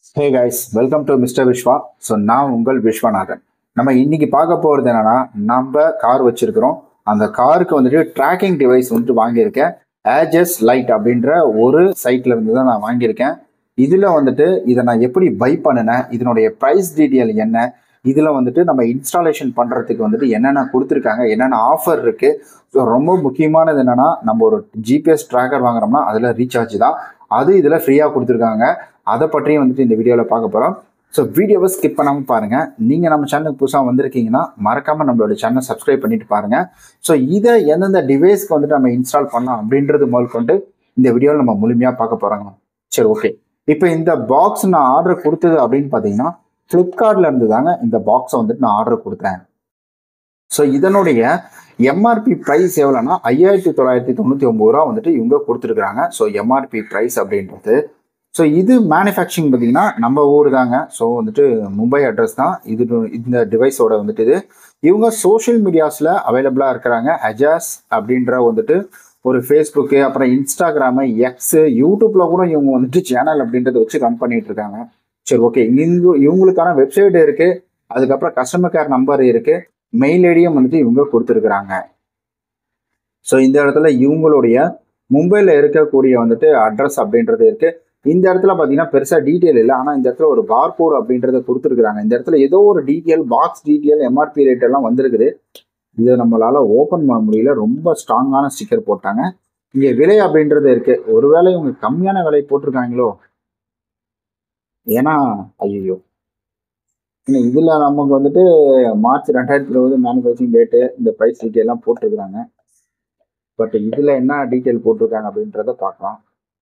hey guys welcome to mister Viswa so நான் உங்கள் விஸ்வநாதன் நம்ம இன்னைக்கு பார்க்க போகிறது என்னன்னா நம்ம கார் வச்சிருக்கிறோம் அந்த காருக்கு வந்துட்டு ட்ராக்கிங் டிவைஸ் வந்துட்டு வாங்கியிருக்கேன் ஏஜஸ் லைட் அப்படின்ற ஒரு சைட்ல இருந்து தான் நான் வாங்கியிருக்கேன் இதில் வந்துட்டு இதை நான் எப்படி பை பண்ணினேன் இதனுடைய ப்ரைஸ் டீட்டெயில் என்ன இதில் வந்துட்டு நம்ம இன்ஸ்டாலேஷன் பண்ணுறதுக்கு வந்துட்டு என்னென்ன கொடுத்துருக்காங்க என்னென்ன ஆஃபர் இருக்குது ஸோ ரொம்ப முக்கியமானது என்னென்னா நம்ம ஒரு ஜிபிஎஸ் ட்ராக்கர் வாங்குறோம்னா அதில் ரீசார்ஜ் தான் அது இதில் ஃப்ரீயாக கொடுத்துருக்காங்க அதை பற்றியும் வந்துட்டு இந்த வீடியோவில் பார்க்க போகிறோம் ஸோ வீடியோவை ஸ்கிப் பண்ணாமல் பாருங்கள் நீங்கள் நம்ம சேனலுக்கு புதுசாக வந்திருக்கீங்கன்னா மறக்காமல் நம்மளோட சேனலை சப்ஸ்கிரைப் பண்ணிட்டு பாருங்கள் ஸோ இதை எந்தெந்த டிவைஸ்க்கு வந்துட்டு நம்ம இன்ஸ்டால் பண்ணலாம் அப்படின்றது முதல் கொண்டு இந்த வீடியோவில் நம்ம முழுமையாக பார்க்க போகிறோங்க சரி ஓகே இப்போ இந்த பாக்ஸ் நான் ஆர்டர் கொடுத்தது அப்படின்னு பார்த்தீங்கன்னா ஃப்ளிப்கார்ட்ல இருந்து தாங்க இந்த பாக்ஸை வந்துட்டு நான் ஆர்டர் கொடுத்தேன் ஸோ இதனுடைய எம்ஆர்பி ப்ரைஸ் எவ்வளோன்னா ஐயாயிரத்தி தொள்ளாயிரத்தி தொண்ணூற்றி ஒம்பது ரூபா வந்துட்டு இவங்க கொடுத்துருக்குறாங்க ஸோ எம்ஆர்பி ப்ரைஸ் அப்படின்றது ஸோ இது மேனுஃபேக்சரிங் பார்த்தீங்கன்னா நம்ம ஊர் தாங்க ஸோ வந்துட்டு மும்பை அட்ரஸ் தான் இது இந்த டிவைஸோட வந்துட்டு இது இவங்க சோஷியல் மீடியாஸில் அவைலபிளாக இருக்கிறாங்க அஜாஸ் அப்படின்ற வந்துட்டு ஒரு ஃபேஸ்புக்கு அப்புறம் இன்ஸ்டாகிராமு எக்ஸு யூடியூப்பில் கூட இவங்க வந்துட்டு சேனல் அப்படின்றத வச்சு ரன் பண்ணிட்டு இருக்காங்க சரி ஓகே இவங்க இவங்களுக்கான வெப்சைட் இருக்குது அதுக்கப்புறம் கஸ்டமர் கேர் நம்பர் இருக்குது மெயில் ஐடியும் வந்துட்டு இவங்க கொடுத்துருக்குறாங்க ஸோ இந்த இடத்துல இவங்களுடைய மும்பையில் இருக்கக்கூடிய வந்துட்டு அட்ரஸ் அப்படின்றது இருக்கு இந்த இடத்துல பார்த்தீங்கன்னா பெருசாக டீட்டெயில் இல்லை ஆனால் இந்த இடத்துல ஒரு பார் கோட் அப்படின்றத கொடுத்துருக்குறாங்க இந்த இடத்துல ஏதோ ஒரு detail box detail MRP rate எல்லாம் வந்திருக்குது இதை நம்மளால ஓப்பன் பண்ண முடியல ரொம்ப ஸ்ட்ராங்கான ஸ்டிக்கர் போட்டாங்க இங்கே விலை அப்படின்றது இருக்கு ஒருவேளை இவங்க கம்மியான விலை போட்டிருக்காங்களோ ஏன்னா ஐயோ இதில் நமக்கு வந்துட்டு மார்ச் ரெண்டாயிரத்தி இருபது மேனுஃபேக்சரிங் டேட்டு இந்த ப்ரைஸ் டீட்டெயிலாம் போட்டிருக்கிறாங்க பட் இதில் என்ன டீட்டெயில் போட்டிருக்காங்க அப்படின்றத பார்க்கலாம்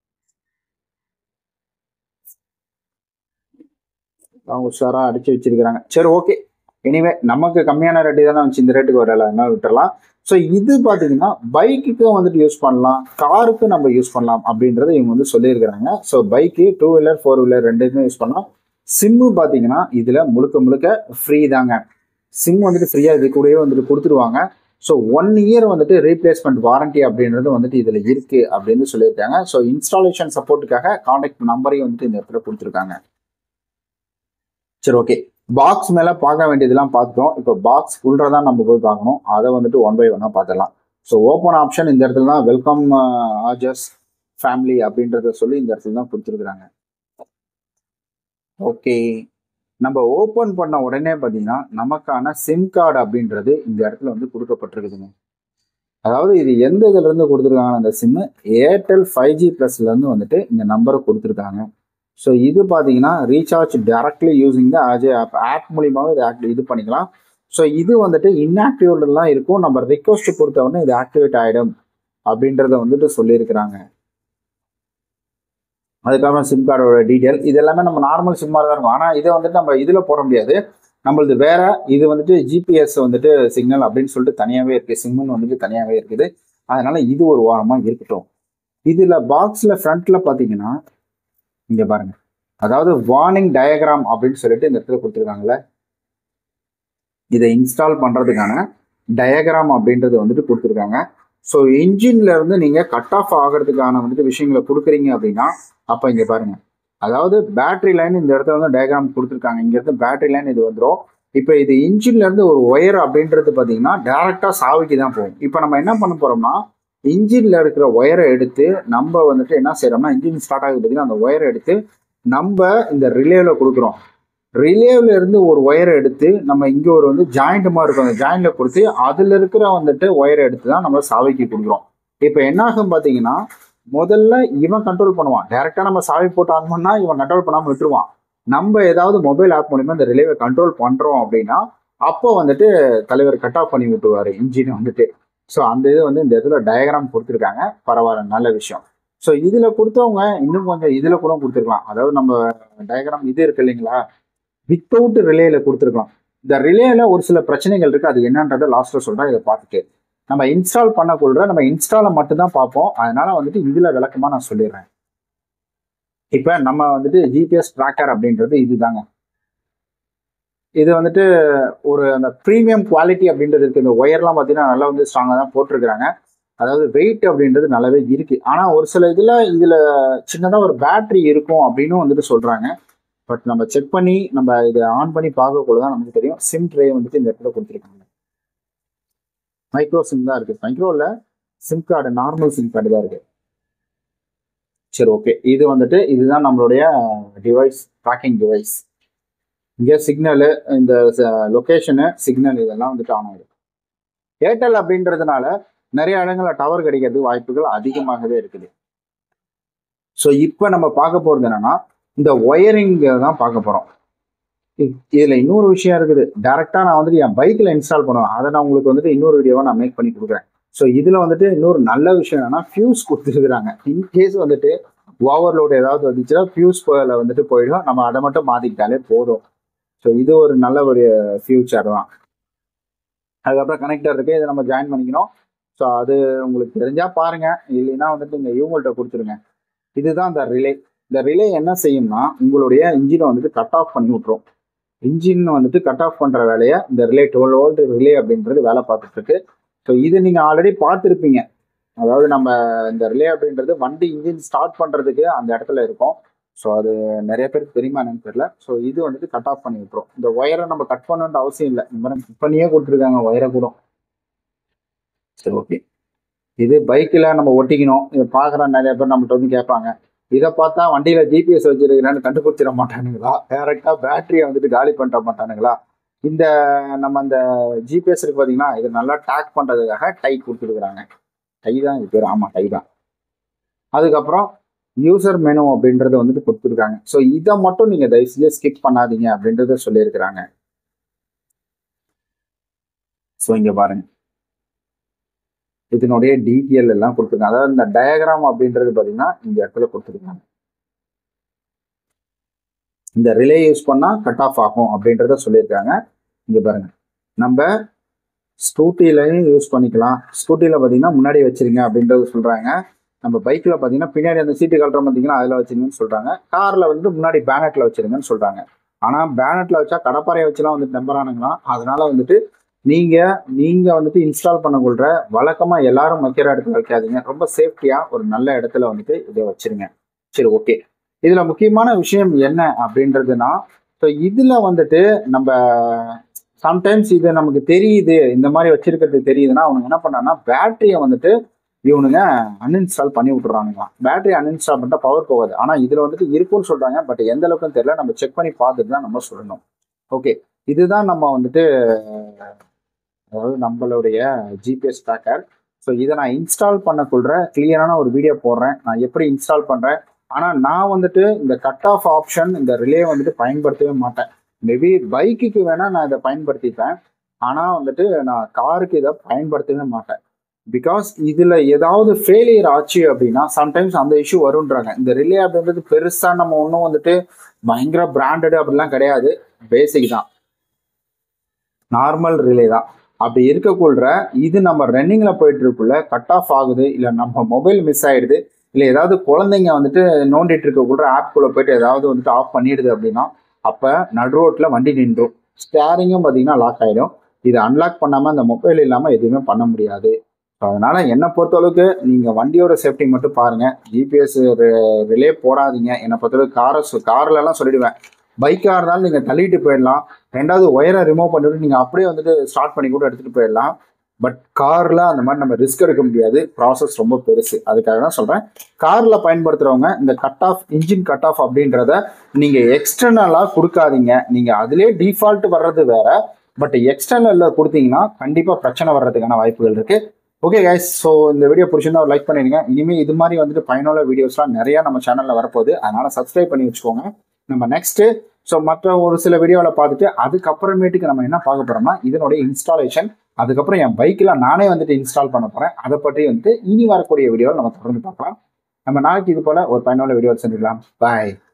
அவங்க உஷாராக அடிச்சு வச்சிருக்கிறாங்க சரி ஓகே எனிவே நமக்கு கம்மியான ரேட்டு தானே வந்துச்சு இந்த ரேட்டுக்கு வரல அதனால விட்டுறலாம் ஸோ இது பார்த்தீங்கன்னா பைக்குக்கும் வந்துட்டு யூஸ் பண்ணலாம் காருக்கு நம்ம யூஸ் பண்ணலாம் அப்படின்றத இவங்க வந்து சொல்லியிருக்கிறாங்க ஸோ பைக்கு டூ வீலர் ஃபோர் வீலர் ரெண்டுக்குமே யூஸ் பண்ணலாம் சிம்மு பார்த்தீங்கன்னா இதில் முழுக்க முழுக்க ஃப்ரீ தாங்க சிம் வந்துட்டு ஃப்ரீயாக இது கூடயே வந்துட்டு கொடுத்துருவாங்க ஸோ ஒன் இயர் வந்துட்டு ரீப்ளேஸ்மெண்ட் வாரண்டி அப்படின்றது வந்துட்டு இதில் இருக்கு அப்படின்னு சொல்லியிருக்காங்க ஸோ இன்ஸ்டாலேஷன் சப்போர்ட்டுக்காக காண்டாக்ட் நம்பரையும் வந்துட்டு இந்த இடத்துல கொடுத்துருக்காங்க சரி ஓகே பாக்ஸ் மேலே பார்க்க வேண்டியதெல்லாம் பார்த்துட்டோம் இப்போ பாக்ஸ் ஃபுல்றாக தான் நம்ம போய் பார்க்கணும் அதை வந்துட்டு ஒன் பை ஒன்னாக பார்த்துடலாம் ஸோ ஓப்பன் ஆப்ஷன் இந்த இடத்துல தான் வெல்கம் ஆஜஸ் ஃபேமிலி அப்படின்றத சொல்லி இந்த இடத்துல தான் கொடுத்துருக்குறாங்க ஓகே நம்ம ஓப்பன் பண்ண உடனே பார்த்தீங்கன்னா நமக்கான சிம் கார்டு அப்படின்றது இந்த இடத்துல வந்து கொடுக்கப்பட்டிருக்குதுங்க அதாவது இது எந்த இதுல இருந்து கொடுத்துருக்காங்க அந்த சிம்மு ஏர்டெல் ஃபைவ் ஜி ப்ளஸ்ல இருந்து வந்துட்டு இந்த நம்பரை கொடுத்துருக்காங்க ஸோ இது பார்த்தீங்கன்னா ரீசார்ஜ் டைரக்ட்லி யூஸிங் த ஆஜே ஆப் ஆப் மூலியமாகவே இது ஆக்டிவ் இது பண்ணிக்கலாம் ஸோ இது வந்துட்டு இன்ஆக்டிவேட்லாம் இருக்கும் நம்ம ரிக்வஸ்ட் பொறுத்தவரை இது ஆக்டிவேட் ஆகிடும் அப்படின்றத வந்துட்டு சொல்லியிருக்கிறாங்க அதுக்கப்புறம் சிம் கார்டோட டீட்டெயில் இது எல்லாமே நம்ம நார்மல் சிம்மாக தான் இருக்கும் ஆனால் இதை வந்துட்டு நம்ம இதில் போட முடியாது நம்மளது வேற இது வந்துட்டு ஜிபிஎஸ் வந்துட்டு சிக்னல் அப்படின்னு சொல்லிட்டு தனியாகவே இருக்குது சிம்முன்னு வந்துட்டு தனியாகவே இருக்குது அதனால இது ஒரு வாரமாக இருக்கட்டும் இதில் பாக்ஸில் ஃப்ரண்ட்டில் பார்த்தீங்கன்னா இங்கே பாருங்க அதாவது வார்னிங் டயக்ராம் அப்படின்னு சொல்லிட்டு இந்த இடத்துல கொடுத்துருக்காங்கல்ல இதை இன்ஸ்டால் பண்ணுறதுக்கான டயக்ராம் அப்படின்றது வந்துட்டு கொடுத்துருக்காங்க ஸோ இன்ஜின்ல இருந்து நீங்க கட் ஆஃப் ஆகிறதுக்கான வந்துட்டு விஷயங்களை கொடுக்குறீங்க அப்படின்னா அப்போ இங்க பாருங்க அதாவது பேட்டரி லைன் இந்த இடத்துல வந்து டயக்ராம் கொடுத்துருக்காங்க இங்க இருந்து பேட்டரி லைன் இது வந்துடும் இப்போ இது இன்ஜின்ல இருந்து ஒரு ஒயர் அப்படின்றது பார்த்தீங்கன்னா டேரக்டா சாவிக்கு தான் போகும் இப்போ நம்ம என்ன பண்ண போறோம்னா இன்ஜின்ல இருக்கிற ஒயரை எடுத்து நம்ம வந்துட்டு என்ன செய்யறோம்னா இன்ஜின் ஸ்டார்ட் ஆகுது பார்த்தீங்கன்னா அந்த ஒயரை எடுத்து நம்ம இந்த ரிலேவ்ல கொடுக்குறோம் ரிலேவ்ல இருந்து ஒரு ஒயரை எடுத்து நம்ம இங்க ஒரு வந்து ஜாயிண்ட் மாதிரி இருக்கும் அந்த ஜாயிண்ட்ல கொடுத்து அதுல இருக்கிற வந்துட்டு ஒயரை எடுத்து தான் நம்ம சாவிக்கு கொடுக்குறோம் இப்போ என்ன ஆகும் பார்த்தீங்கன்னா முதல்ல இவன் கண்ட்ரோல் பண்ணுவான் டைரக்டா நம்ம சாவி போட்டு ஆன் பண்ணா இவன் கண்ட்ரோல் பண்ணாம விட்டுருவான் நம்ம ஏதாவது மொபைல் ஆப் மூலியமா இந்த ரிலேவை கண்ட்ரோல் பண்றோம் அப்படின்னா அப்போ வந்துட்டு தலைவர் கட் ஆஃப் பண்ணி விட்டுருவாரு இன்ஜின் வந்துட்டு ஸோ அந்த இது வந்து இந்த இடத்துல டயக்ராம் கொடுத்துருக்காங்க பரவாயில்ல நல்ல விஷயம் ஸோ இதுல கொடுத்தவங்க இன்னும் கொஞ்சம் இதுல கூட கொடுத்துருக்கலாம் அதாவது நம்ம டயக்ராம் இது இருக்கு இல்லைங்களா வித்தவுட் ரிலேல கொடுத்துருக்கலாம் இந்த ரிலேல ஒரு சில பிரச்சனைகள் இருக்கு அது என்னன்றதை லாஸ்ட்ல சொல்றேன் இதை பார்த்துட்டு நம்ம இன்ஸ்டால் பண்ணக்குள்ள நம்ம இன்ஸ்டால மட்டும்தான் பார்ப்போம் அதனால வந்துட்டு இதுல விளக்கமா நான் சொல்லிடுறேன் இப்ப நம்ம வந்துட்டு ஜிபிஎஸ் ட்ராக்கர் அப்படின்றது இதுதாங்க இது வந்துட்டு ஒரு அந்த ப்ரீமியம் குவாலிட்டி அப்படின்றது இருக்கு இந்த ஒயர்லாம் பார்த்தீங்கன்னா நல்லா வந்து ஸ்ட்ராங்காக தான் போட்டிருக்கிறாங்க அதாவது வெயிட் அப்படின்றது நல்லாவே இருக்கு ஆனால் ஒரு சில இதில் இதில் சின்னதாக ஒரு பேட்டரி இருக்கும் அப்படின்னு வந்துட்டு சொல்றாங்க பட் நம்ம செக் பண்ணி நம்ம இதை ஆன் பண்ணி பார்க்கக்குள்ள தான் நமக்கு தெரியும் சிம் ட்ரே வந்துட்டு இந்த இடத்துல கொடுத்துருக்காங்க மைக்ரோ சிம் தான் இருக்கு மைக்ரோவில் sim card normal sim card தான் இருக்கு சரி ஓகே இது வந்துட்டு இதுதான் நம்மளுடைய டிவைஸ் ட்ராக்கிங் டிவைஸ் இங்கே சிக்னலு இந்த லொக்கேஷனு சிக்னல் இதெல்லாம் வந்துட்டு ஆன் ஆகிடும் ஏர்டெல் அப்படின்றதுனால நிறைய இடங்களில் டவர் கிடைக்கிறதுக்கு வாய்ப்புகள் அதிகமாகவே இருக்குது ஸோ இப்போ நம்ம பார்க்க போகிறது என்னன்னா இந்த ஒயரிங் தான் பார்க்க போகிறோம் இதில் இன்னொரு விஷயம் இருக்குது டேரெக்டாக நான் வந்துட்டு என் பைக்கில் இன்ஸ்டால் பண்ணுவேன் அதை நான் உங்களுக்கு வந்துட்டு இன்னொரு வீடியோவாக நான் மேக் பண்ணி கொடுக்குறேன் ஸோ இதில் வந்துட்டு இன்னொரு நல்ல விஷயம் என்னன்னா ஃபியூஸ் கொடுத்துருக்குறாங்க இன்கேஸ் வந்துட்டு ஓவர்லோடு ஏதாவது வந்துச்சுன்னா ஃபியூஸ் வந்துட்டு போயிடும் நம்ம அதை மட்டும் மாற்றிக்கிட்டாலே போதும் ஸோ இது ஒரு நல்ல ஒரு ஃபியூச்சர் தான் அதுக்கப்புறம் கனெக்டர் இருக்குது இதை நம்ம ஜாயின் பண்ணிக்கணும் ஸோ அது உங்களுக்கு தெரிஞ்சால் பாருங்கள் இல்லைன்னா வந்துட்டு இங்கே இவங்கள்ட்ட கொடுத்துருங்க இதுதான் இந்த ரிலே இந்த ரிலே என்ன செய்யும்னா உங்களுடைய இன்ஜினை வந்துட்டு கட் ஆஃப் பண்ணி விட்ரும் இன்ஜின் வந்துட்டு கட் ஆஃப் பண்ணுற வேலையை இந்த ரிலே டுவெல் வோல்ட் ரிலே அப்படின்றது வேலை பார்த்துட்டு இருக்கு ஸோ இது நீங்கள் ஆல்ரெடி பார்த்துருப்பீங்க அதாவது நம்ம இந்த ரிலே அப்படின்றது வண்டி இன்ஜின் ஸ்டார்ட் பண்ணுறதுக்கு அந்த இடத்துல இருக்கும் ஸோ அது நிறைய பேருக்கு தெரியுமா என்னன்னு தெரியல ஸோ இது வந்துட்டு கட் ஆஃப் பண்ணி விட்ரும் இந்த ஒயரை நம்ம கட் பண்ணணுன்ற அவசியம் இல்லை இந்த மாதிரி கட் பண்ணியே கொடுத்துருக்காங்க ஒயரை கூட சரி ஓகே இது பைக்கில் நம்ம ஒட்டிக்கணும் இதை பார்க்குற நிறைய பேர் நம்மகிட்ட வந்து கேட்பாங்க இதை பார்த்தா வண்டியில் ஜிபிஎஸ் வச்சிருக்கிறேன்னு கண்டுபிடிச்சிட மாட்டானுங்களா டேரெக்டாக பேட்டரியை வந்துட்டு காலி பண்ணிட மாட்டானுங்களா இந்த நம்ம அந்த ஜிபிஎஸ் இருக்கு பார்த்தீங்கன்னா இது நல்லா டேக் பண்ணுறதுக்காக டை கொடுத்துருக்குறாங்க டை தான் இது பேர் ஆமாம் டை தான் அதுக்கப்புறம் யூசர் மெனு அப்படின்றத வந்துட்டு கொடுத்துருக்காங்க ஸோ இதை மட்டும் நீங்கள் தயவு செஞ்சு ஸ்கிப் பண்ணாதீங்க அப்படின்றத சொல்லியிருக்கிறாங்க ஸோ இங்கே பாருங்க இதனுடைய டீட்டெயில் எல்லாம் கொடுத்துருக்காங்க அதாவது இந்த டயக்ராம் அப்படின்றது பார்த்தீங்கன்னா இந்த இடத்துல கொடுத்துருக்காங்க இந்த ரிலே யூஸ் பண்ணால் கட் ஆஃப் ஆகும் அப்படின்றத சொல்லியிருக்காங்க இங்கே பாருங்க நம்ம ஸ்கூட்டிலையும் யூஸ் பண்ணிக்கலாம் ஸ்கூட்டியில் பார்த்தீங்கன்னா முன்னாடி வச்சிருங்க அப்படின்றது சொல்கிறாங்க நம்ம பைக்கில் பார்த்தீங்கன்னா பின்னாடி அந்த சீட்டு கழட்டுற பார்த்தீங்கன்னா அதில் வச்சிருங்கன்னு சொல்கிறாங்க காரில் வந்து முன்னாடி பேனட்டில் வச்சிருங்கன்னு சொல்கிறாங்க ஆனால் பேனட்டில் வச்சா கடப்பாறையை வச்சுலாம் வந்துட்டு நம்புறானுங்களாம் அதனால வந்துட்டு நீங்கள் நீங்கள் வந்துட்டு இன்ஸ்டால் பண்ணக்கொள்கிற வழக்கமாக எல்லாரும் வைக்கிற இடத்துல வைக்காதீங்க ரொம்ப சேஃப்டியாக ஒரு நல்ல இடத்துல வந்துட்டு இதை வச்சிருங்க சரி ஓகே இதில் முக்கியமான விஷயம் என்ன அப்படின்றதுனா ஸோ இதில் வந்துட்டு நம்ம சம்டைம்ஸ் இது நமக்கு தெரியுது இந்த மாதிரி வச்சிருக்கிறது தெரியுதுன்னா அவனுங்க என்ன பண்ணான்னா பேட்டரியை வந்துட்டு இவனுங்க அன்இன்ஸ்டால் பண்ணி விட்டுறானுங்களாம் பேட்டரி அன்இன்ஸ்டால் பண்ணிட்டா பவர் போகாது ஆனால் இதில் வந்துட்டு இருக்குன்னு சொல்கிறாங்க பட் எந்த அளவுக்குன்னு தெரியல நம்ம செக் பண்ணி பார்த்துட்டு தான் நம்ம சொல்லணும் ஓகே இதுதான் நம்ம வந்துட்டு அதாவது நம்மளுடைய ஜிபிஎஸ் ட்ராக்கர் ஸோ இதை நான் இன்ஸ்டால் பண்ணக்குள்ள கிளியரான ஒரு வீடியோ போடுறேன் நான் எப்படி இன்ஸ்டால் பண்ணுறேன் ஆனால் நான் வந்துட்டு இந்த கட் ஆஃப் ஆப்ஷன் இந்த ரிலே வந்துட்டு பயன்படுத்தவே மாட்டேன் மேபி பைக்குக்கு வேணால் நான் இதை பயன்படுத்திப்பேன் ஆனால் வந்துட்டு நான் காருக்கு இதை பயன்படுத்தவே மாட்டேன் பிகாஸ் இதில் ஏதாவது ஃபெயிலியர் ஆச்சு அப்படின்னா சம்டைம்ஸ் அந்த இஷ்யூ வருன்றாங்க இந்த ரிலே அப்படின்றது பெருசாக நம்ம ஒன்றும் வந்துட்டு பயங்கர பிராண்டடு அப்படிலாம் கிடையாது பேசிக் தான் நார்மல் ரிலே தான் அப்படி இருக்கக்குள்ள இது நம்ம ரன்னிங்கில் போயிட்டு இருக்குள்ள கட் ஆஃப் ஆகுது இல்லை நம்ம மொபைல் மிஸ் ஆயிடுது இல்லை ஏதாவது குழந்தைங்க வந்துட்டு நோண்டிட்டு இருக்கக்குள்ள ஆப்குள்ளே போயிட்டு ஏதாவது வந்துட்டு ஆஃப் பண்ணிடுது அப்படின்னா அப்போ நடு ரோட்டில் வண்டி நின்றும் ஸ்டேரிங்கும் பார்த்தீங்கன்னா லாக் ஆகிடும் இது அன்லாக் பண்ணாமல் அந்த மொபைல் இல்லாமல் எதுவுமே பண்ண முடியாது ஸோ அதனால் என்னை பொறுத்தளவுக்கு நீங்கள் வண்டியோட சேஃப்டி மட்டும் பாருங்கள் ஜிபிஎஸ் ரிலே போடாதீங்க என்னை பொறுத்தளவுக்கு காரை கார்லலாம் சொல்லிடுவேன் பைக்காக இருந்தாலும் நீங்கள் தள்ளிட்டு போயிடலாம் ரெண்டாவது ஒயரை ரிமூவ் பண்ணிவிட்டு நீங்கள் அப்படியே வந்துட்டு ஸ்டார்ட் பண்ணி கூட எடுத்துகிட்டு போயிடலாம் பட் காரில் அந்த மாதிரி நம்ம ரிஸ்க் எடுக்க முடியாது ப்ராசஸ் ரொம்ப பெருசு அதுக்காக தான் சொல்கிறேன் காரில் பயன்படுத்துகிறவங்க இந்த cut off engine cut off அப்படின்றத நீங்கள் எக்ஸ்டர்னலாக கொடுக்காதீங்க நீங்கள் அதிலே டிஃபால்ட் வர்றது வேற பட் எக்ஸ்டர்னலில் கொடுத்தீங்கன்னா கண்டிப்பாக பிரச்சனை வர்றதுக்கான வாய்ப்புகள் இருக்குது ஓகே கைஸ் ஸோ இந்த வீடியோ பிடிச்சிருந்தா ஒரு லைக் பண்ணிடுங்க இனிமேல் இது மாதிரி வந்துட்டு பயனுள்ள வீடியோஸ்லாம் நிறையா நம்ம சேனலில் வரப்போகுது அதனால் சப்ஸ்கிரைப் பண்ணி வச்சுக்கோங்க நம்ம நெக்ஸ்ட்டு ஸோ மற்ற ஒரு சில வீடியோவில் பார்த்துட்டு அதுக்கப்புறமேட்டுக்கு நம்ம என்ன பார்க்க போகிறோம்னா இதனுடைய இன்ஸ்டாலேஷன் அதுக்கப்புறம் என் பைக்கில் நானே வந்துட்டு இன்ஸ்டால் பண்ண போகிறேன் அதை பற்றி வந்துட்டு இனி வரக்கூடிய வீடியோவில் நம்ம தொடர்ந்து பார்க்கலாம் நம்ம நாளைக்கு இது போல் ஒரு பயனுள்ள வீடியோ செஞ்சுக்கலாம் பாய்